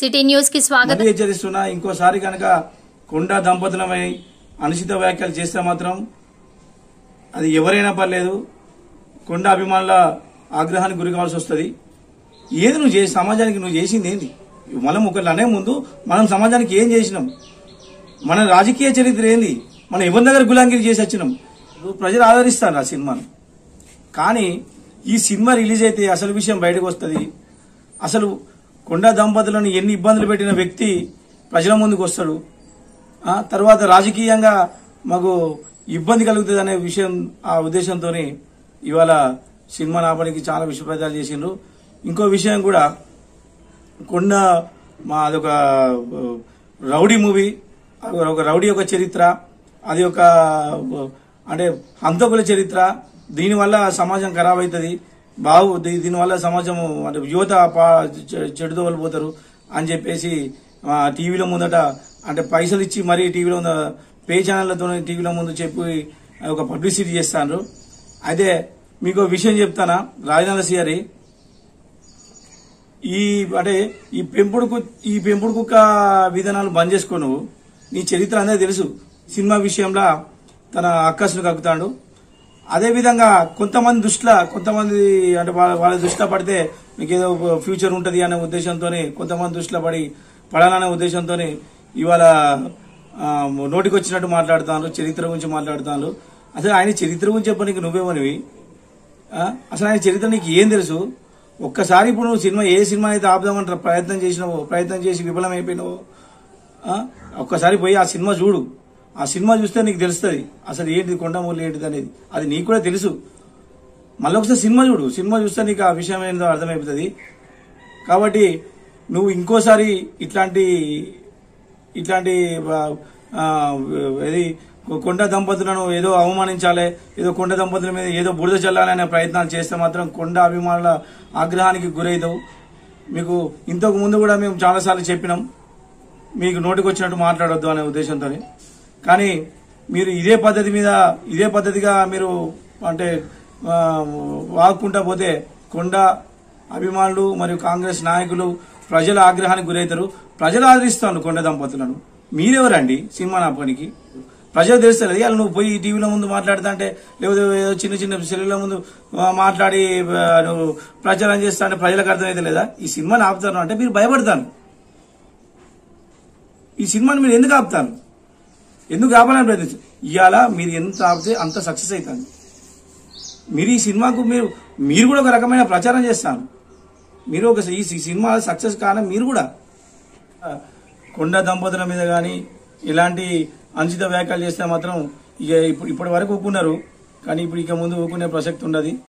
City news కి స్వాగతం మరీ హెచ్చరిస్తున్నా ఇంకోసారి కనుక కొండ దంపతులమై అనుచిత వ్యాఖ్యలు చేస్తే మాత్రం అది ఎవరైనా పర్లేదు కొండ అభిమానుల ఆగ్రహానికి గురి కావాల్సి వస్తుంది ఏది నువ్వు చేసి సమాజానికి నువ్వు చేసింది ఏంది మనం ఒకళ్ళు అనే ముందు మనం సమాజానికి ఏం చేసినాం మన రాజకీయ చరిత్ర ఏంది మనం ఎవరి దగ్గర గులాంగిరి చేసి వచ్చినాం ఇప్పుడు ప్రజలు ఆదరిస్తారు ఆ సినిమాను కానీ ఈ సినిమా రిలీజ్ అయితే అసలు విషయం బయటకు వస్తుంది అసలు కొండ దంపతులను ఎన్ని ఇబ్బందులు పెట్టిన వ్యక్తి ప్రజల ముందుకు వస్తాడు ఆ తర్వాత రాజకీయంగా మాకు ఇబ్బంది కలుగుతుంది అనే విషయం ఆ ఉద్దేశంతో ఇవాళ సినిమా నాపడానికి చాలా విషప్రచారాలు చేసిండ్రు ఇంకో విషయం కూడా కొండ మా అదొక ఆ, రౌడీ మూవీ అది ఒక రౌడీ యొక్క చరిత్ర అది ఒక ఆ, అంటే హంతకుల చరిత్ర దీనివల్ల సమాజం ఖరాబ్ అవుతుంది బాగు దీ- దీనివల్ల సమాజం అంటే యువత పా- చె- చెడుతో వెళ్ళిపోతారు అని చెప్పేసి ఆ, టీవీలో ముందట అంటే పైసలు ఇచ్చి మరీ టీవీలో ఉన్న పే ఛానళ్లతో టీవీలో ముందు చెప్పి ఒక పబ్లిసిటీ చేస్తాను అయితే మీకు ఒక విషయం చెప్తానా రాజనాథ సిఆరి ఈ అంటే ఈ పెంపుడు కు- ఈ పెంపుడు కుక్క విధానాలు బంద్ చేసుకో నువ్వు నీ చరిత్ర అనేది తెలుసు సినిమా విషయంలో తన అక్కసును కక్కుతాడు అదే విధంగా కొంతమంది దృష్టిలో కొంతమంది అంటే వాళ్ళ వాళ్ళ దృష్టిలో పడితే మీకు ఏదో ఫ్యూచర్ ఉంటది అనే ఉద్దేశంతోనే కొంతమంది దృష్టిలో పడి పడాలనే ఉద్దేశంతో ఇవాళ ఆ, నోటికి వచ్చినట్టు మాట్లాడుతాను చరిత్ర గురించి మాట్లాడుతాను అసలు ఆయన చరిత్ర గురించి చెప్పడానికి నువ్వేమనివి ఆ? అసలు ఆయన చరిత్ర నీకు ఏం తెలుసు ఒక్కసారి ఇప్పుడు నువ్వు సినిమా ఏ సినిమా అయితే ఆపుదామంటారు ప్రయత్నం చేసినావో ప్రయత్నం చేసి విఫలమైపోయినావో ఆ? ఒక్కసారి పోయి ఆ సినిమా చూడు ఆ సినిమా చూస్తే నీకు తెలుస్తుంది అసలు ఏంటిది కొండమూలు ఏంటిది అనేది అది నీకు కూడా తెలుసు మళ్ళీ ఒకసారి సినిమా చూడు సినిమా చూస్తే నీకు ఆ విషయం ఏందో అర్థమైపోతుంది కాబట్టి నువ్వు ఇంకోసారి ఇట్లాంటి ఇట్లాంటి ఆ, ఆ, ఏది కొండ దంపతులను ఏదో అవమానించాలి ఏదో కొండ దంపతుల మీద ఏదో బురద చల్లాలనే ప్రయత్నాలు చేస్తే మాత్రం కొండ అభిమానుల ఆగ్రహానికి గురవుతావు మీకు ఇంతకు ముందు కూడా మేము చాలాసార్లు చెప్పినాం మీకు నోటికి వచ్చినట్టు మాట్లాడొద్దు అనే ఉద్దేశంతో కానీ మీరు ఇదే పద్ధతి మీద ఇదే పద్ధతిగా మీరు అంటే ఆ, వాక్కుంటా పోతే కొండ అభిమానులు మరియు కాంగ్రెస్ నాయకులు ప్రజల ఆగ్రహానికి గురవుతారు ప్రజలు ఆదరిస్తారు కొండ దంపతులను మీరెవరండి సినిమా నాపనికి ప్రజలు తెలుస్తారు ఇవాళ నువ్వు పోయి టీవీలో ముందు మాట్లాడుతా అంటే లేకపోతే ఏదో చిన్న చిన్న సెల్లుల ముందు ఆ, మాట్లాడి ఆ, నువ్వు ప్రచారం చేస్తా అంటే ప్రజలకు అర్థమైతే లేదా ఈ సినిమాని ఆపుతాను అంటే మీరు భయపడతాను ఈ సినిమాని మీరు ఎందుకు ఆపుతాను ఎందుకు ఆపాలని ప్రయత్నించారు ఇవాళ మీరు ఎంత ఆపితే అంత సక్సెస్ అవుతాను మీరు ఈ సినిమాకు మీరు మీరు కూడా ఒక రకమైన ప్రచారం చేస్తాను మీరు ఒక ఈ ఈ సినిమా సక్సెస్ కారణం మీరు కూడా కొండ దంపతుల మీద కానీ ఇలాంటి అనుచిత వ్యాఖ్యలు చేస్తే మాత్రం ఇక ఇప్పుడు ఇప్పటి వరకు ఊకున్నారు కానీ ఇప్పుడు ఇక ముందు ఊకునే ప్రసక్తి ఉండదు